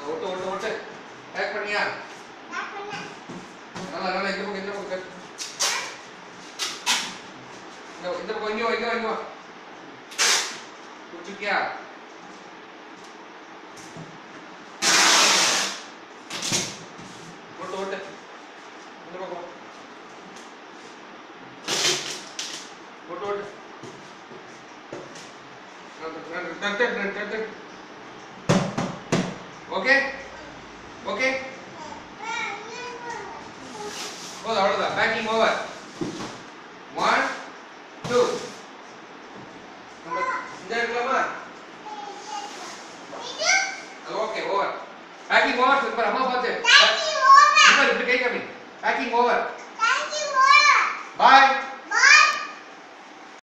ஒட்டு ஒட்டு ஒட்டு பேக் பண்ணியா நல்லா நல்லா இந்த பக்கம் இந்த பக்கம் கட்டு. இந்த இந்த பக்கம் இங்க வா இங்க வா இங்க வா குடிச்சிருக்கியா ஒட்டு ஒட்டு இந்த பக்கம் ஒட்டு ஒட்டு தட்டு தட்டு தட்டு ஓகே ஓகே போதும் அவ்வளோதான் பேக்கிங் ஓவர் ஒன் டூ நம்ம இந்த எடுக்கலாமா அது okay over packing over super அம்மா பார்த்து சூப்பர் இப்படி கை காமி பேக்கிங் ஓவர் பாய்